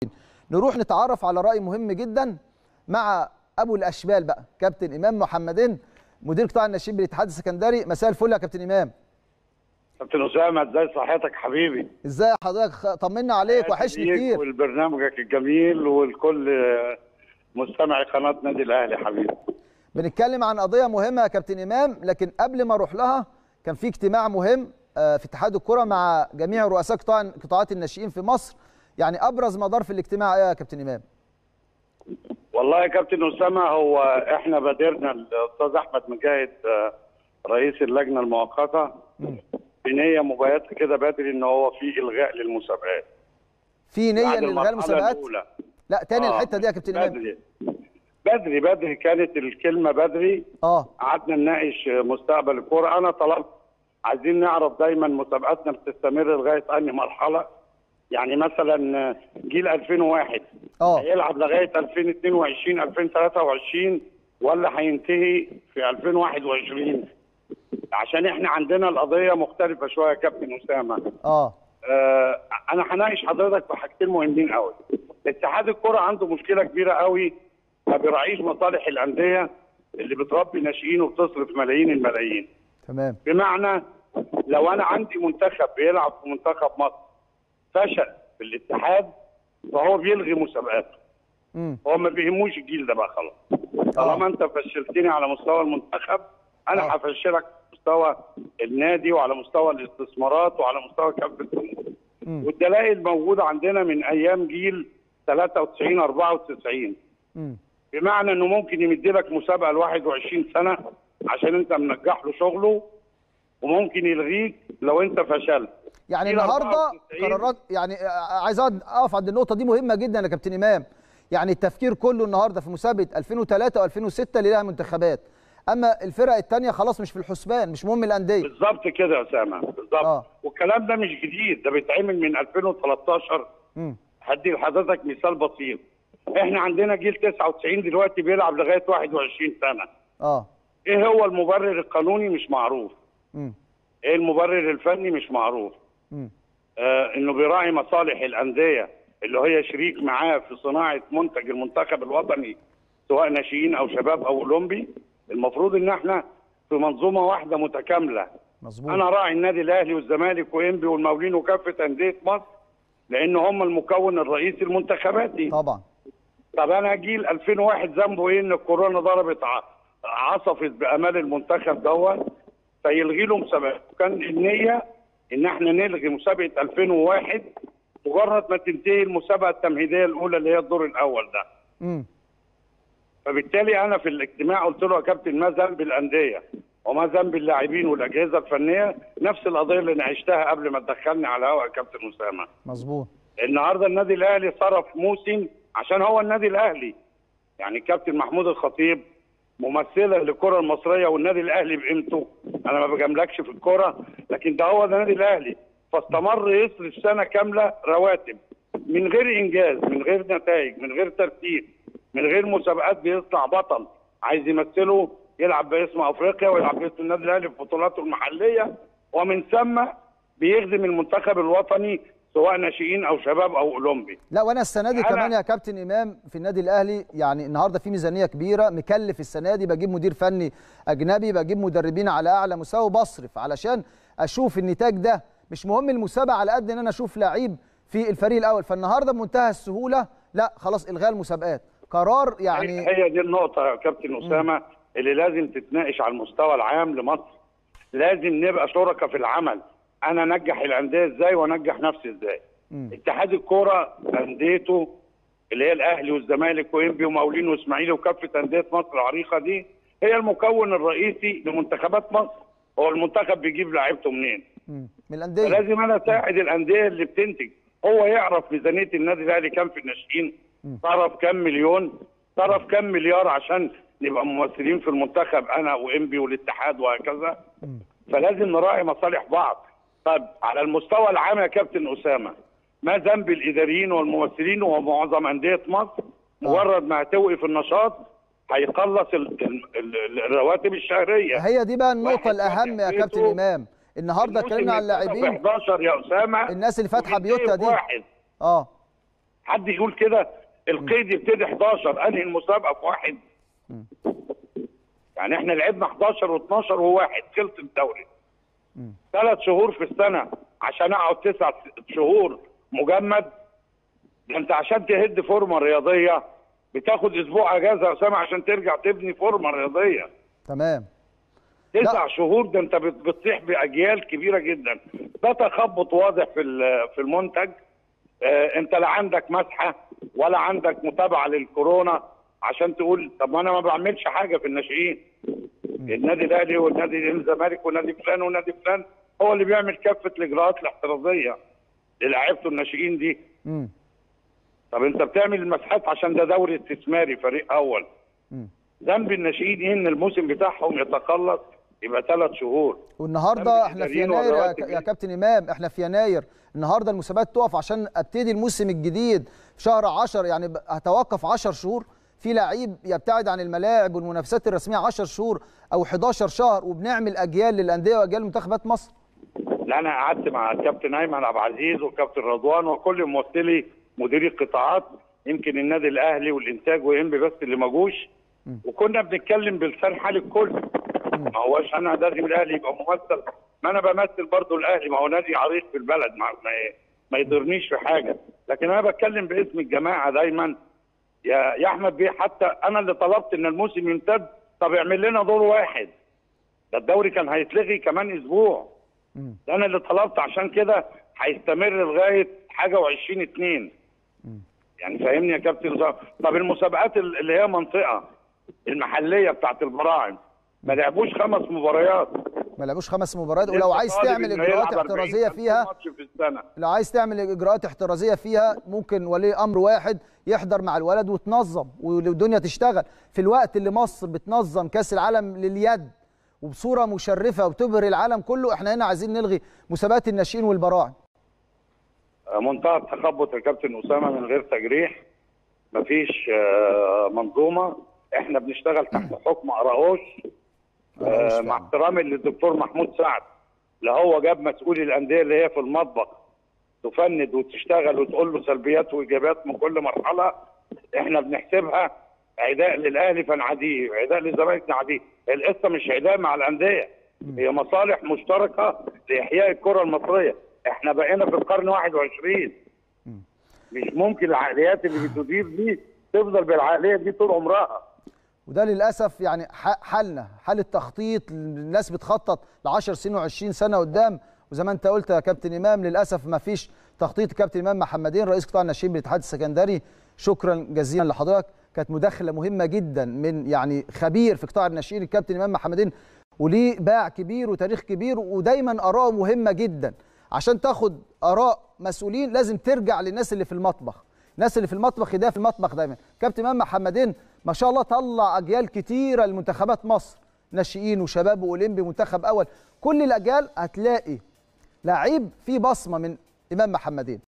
نروح نتعرف على راي مهم جدا مع ابو الاشبال بقى كابتن امام محمدين مدير قطاع الناشئين بالاتحاد السكندري مساء الفل يا كابتن امام كابتن اسامه ازاي صحتك حبيبي ازاي حضرتك طمنا عليك وحشني ليك كتير ولبرنامجك الجميل ولكل مستمعي قناه نادي الاهلي حبيبي بنتكلم عن قضيه مهمه يا كابتن امام لكن قبل ما اروح لها كان في اجتماع مهم آه، في اتحاد الكره مع جميع رؤساء قطاع قطاعات الناشئين في مصر يعني ابرز مدار في الاجتماع ايه يا كابتن امام والله يا كابتن اسامه هو احنا بادرنا الاستاذ احمد مجاهد آه، رئيس اللجنه المؤقته بنيه مبيته كده بدري ان هو في الغاء للمسابقات في نيه بعد لالغاء المرحلة المسابقات الأولى. لا تاني آه، الحته دي يا كابتن امام بدري بدري بدري كانت الكلمه بدري اه قعدنا نناقش مستقبل الكوره انا طلبت عايزين نعرف دايما مسابقاتنا بتستمر لغايه انهي مرحله يعني مثلا جيل 2001 اه هيلعب لغايه 2022 2023 ولا هينتهي في 2021 عشان احنا عندنا القضيه مختلفه شويه يا كابتن اسامه اه آه انا هناقش حضرتك في حاجتين مهمين قوي اتحاد الكره عنده مشكله كبيره قوي ما بيراعيش مصالح الانديه اللي بتربي ناشئين وبتصرف ملايين الملايين تمام بمعنى لو انا عندي منتخب بيلعب في منتخب مصر فشل في الاتحاد فهو بيلغي مسابقاته امم هو ما بيهموش الجيل ده بقى خلاص طالما انت فشلتني على مستوى المنتخب انا آه. هفشلك على مستوى النادي وعلى مستوى الاستثمارات وعلى مستوى كافه الامور مم. والدلائل موجوده عندنا من ايام جيل 93 94 امم بمعنى انه ممكن يمد لك مسابقه ل 21 سنه عشان انت منجح له شغله وممكن يلغيك لو انت فشلت يعني جيل النهارده 94 قرارات يعني آه، عايز أقعد- اقف عند النقطه دي مهمه جدا يا كابتن امام يعني التفكير كله النهارده في مسابقه 2003 و2006 اللي لها منتخبات اما الفرق الثانيه خلاص مش في الحسبان مش مهم الانديه بالظبط كده يا اسامه بالظبط آه. والكلام ده مش جديد ده بيتعمل من 2013 امم هدي لحضرتك مثال بسيط احنا عندنا جيل 99 دلوقتي بيلعب لغايه 21 سنه اه ايه هو المبرر القانوني مش معروف امم ايه المبرر الفني مش معروف امم آه انه بيراعي مصالح الانديه اللي هي شريك معاه في صناعه منتج المنتخب الوطني سواء ناشئين او شباب او اولمبي المفروض ان احنا في منظومه واحده متكامله مظبوط انا راعي النادي الاهلي والزمالك وانبي والمقاولين وكافه انديه مصر لان هم المكون الرئيسي المنتخباتي طبعا طب انا جيل 2001 ذنبه ايه ان الكورونا ضربت ع- عصفت بامال المنتخب دوت فيلغي له مسابقه كان النيه ان احنا نلغي مسابقه 2001 مجرد ما تنتهي المسابقه التمهيديه الاولى اللي هي الدور الاول ده امم فبالتالي انا في الاجتماع قلت له يا كابتن ما ذنب الانديه وما ذنب اللاعبين والاجهزه الفنيه نفس القضيه اللي ناقشتها قبل ما تدخلني على الهواء يا كابتن اسامه مظبوط النهارده النادي الاهلي صرف موسم عشان هو النادي الاهلي يعني الكابتن محمود الخطيب ممثلا للكره المصريه والنادي الاهلي بقيمته انا ما بجاملكش في الكره لكن ده هو ده النادي الاهلي فاستمر يصرف سنه كامله رواتب من غير انجاز من غير نتائج من غير ترتيب من غير مسابقات بيطلع بطل عايز يمثله يلعب باسم افريقيا ويلعب باسم النادي الاهلي في بطولاته المحليه ومن ثم بيخدم المنتخب الوطني سواء ناشئين او شباب او اولمبي لا وانا السنه دي أنا- كمان يا كابتن امام في النادي الاهلي يعني النهارده في ميزانيه كبيره مكلف السنه دي بجيب مدير فني اجنبي بجيب مدربين على اعلى مستوى بصرف علشان اشوف النتاج ده مش مهم المسابقه على قد ان انا اشوف لعيب في الفريق الاول فالنهارده بمنتهى السهوله لا خلاص الغاء المسابقات قرار يعني هي دي النقطة يا كابتن أسامة اللي لازم تتناقش على المستوى العام لمصر لازم نبقى شركاء في العمل أنا أنجح الأندية إزاي وأنجح نفسي إزاي مم. اتحاد الكورة أنديته اللي هي الأهلي والزمالك وإنبي ومقاولين وإسماعيلي وكافة أندية مصر العريقة دي هي المكون الرئيسي لمنتخبات مصر هو المنتخب بيجيب لعيبته منين مم. من الانديه فلازم انا اساعد الانديه اللي بتنتج هو يعرف ميزانيه النادي الاهلي كام في الناشئين صرف كام مليون صرف كام مليار عشان نبقى ممثلين في المنتخب انا وانبي والاتحاد وهكذا فلازم نراعي مصالح بعض طب على المستوى العام يا كابتن اسامه ما ذنب الاداريين والممثلين ومعظم انديه مصر مجرد ما هتوقف النشاط هيخلص ال- ال- ال- الرواتب الشهريه هي دي بقى النقطه واحد الاهم يا فاتح كابتن بيته. امام النهارده الموسم اتكلمنا عن يبتدى في اللاعبين 11 يا اسامه الناس اللي فاتحه وبينتهي بيوتها دي بواحد. اه حد يقول كده القيد يبتدي 11 انهي المسابقه في واحد يعني احنا لعبنا 11 و12 وواحد خلص الدوري ثلاث شهور في السنه عشان اقعد تسع شهور مجمد ده انت عشان تهد فورمه رياضيه بتاخد اسبوع اجازه يا اسامه عشان ترجع تبني فورمه رياضيه تمام تسع شهور ده انت بت- بتطيح باجيال كبيره جدا ده تخبط واضح في ال- في المنتج آه انت لا عندك مسحه ولا عندك متابعه للكورونا عشان تقول طب ما انا ما بعملش حاجه في الناشئين النادي الاهلي والنادي الزمالك والنادي فلان والنادي فلان هو اللي بيعمل كافه الاجراءات الاحترازيه للاعيبته الناشئين دي مم. طب انت بتعمل المسحات عشان ده دوري استثماري فريق اول مم. ذنب الناشئين ايه ان الموسم بتاعهم يتخلص يبقى ثلاث شهور والنهارده ذنب احنا في الإداريين يناير يا, والرواتب ك- يا إيه؟ كابتن امام احنا في يناير النهارده المسابقات تقف عشان ابتدي الموسم الجديد في شهر 10 يعني ب- هتوقف 10 شهور في لعيب يبتعد عن الملاعب والمنافسات الرسميه 10 شهور او 11 شهر وبنعمل اجيال للانديه واجيال لمنتخبات مصر لا انا قعدت مع الكابتن ايمن عبد العزيز والكابتن رضوان وكل ممثلي مديري القطاعات يمكن النادي الاهلي والانتاج وانبي بس اللي ما جوش وكنا بنتكلم بلسان حال الكل ما هوش انا لازم الاهلي يبقى ممثل ما انا بمثل برضو الاهلي ما هو نادي عريق في البلد ما ما, ما يضرنيش في حاجه لكن انا بتكلم باسم الجماعه دايما يا يا احمد بيه حتى انا اللي طلبت ان الموسم يمتد طب اعمل لنا دور واحد ده الدوري كان هيتلغي كمان اسبوع مم. ده انا اللي طلبت عشان كده هيستمر لغايه حاجه و20 اتنين يعني فاهمني يا كابتن زهر طب المسابقات ال- اللي هي منطقه المحليه بتاعت البراعم ما لعبوش خمس مباريات ما لعبوش خمس مباريات ولو لسه عايز طالب تعمل إنه اجراءات يلعب 40 احترازيه فيها ماتش في السنه لو عايز تعمل اجراءات احترازيه فيها ممكن ولي امر واحد يحضر مع الولد وتنظم والدنيا تشتغل في الوقت اللي مصر بتنظم كاس العالم لليد وبصوره مشرفه وبتبهر العالم كله احنا هنا عايزين نلغي مسابقات الناشئين والبراعم منتهى التخبط يا كابتن اسامه من غير تجريح مفيش آه، منظومه احنا بنشتغل تحت حكم اراوش آه، مع احترامي للدكتور محمود سعد لا هو جاب مسؤولي الانديه اللي هي في المطبخ تفند وتشتغل وتقول له سلبيات وايجابيات من كل مرحله احنا بنحسبها عداء للاهلي فنعاديه عداء للزمالك نعاديه القصه مش عداء مع الانديه هي مصالح مشتركه لاحياء الكره المصريه احنا بقينا في القرن 21 مش ممكن العقليات اللي بتدير دي تفضل بالعقليه دي طول عمرها وده للاسف يعني ح- حالنا حال التخطيط الناس بتخطط ل 10 سنين و20 سنه قدام وزي ما انت قلت يا كابتن امام للاسف ما فيش تخطيط كابتن امام محمدين رئيس قطاع الناشئين بالاتحاد السكندري شكرا جزيلا لحضرتك كانت مداخله مهمه جدا من يعني خبير في قطاع الناشئين الكابتن امام محمدين وليه باع كبير وتاريخ كبير ودايما اراءه مهمه جدا عشان تاخد اراء مسؤولين لازم ترجع للناس اللي في المطبخ الناس اللي في المطبخ ده في المطبخ دايما كابتن امام محمدين ما شاء الله طلع اجيال كتيره لمنتخبات مصر ناشئين وشباب واولمبي منتخب اول كل الاجيال هتلاقي لعيب فيه بصمه من امام محمدين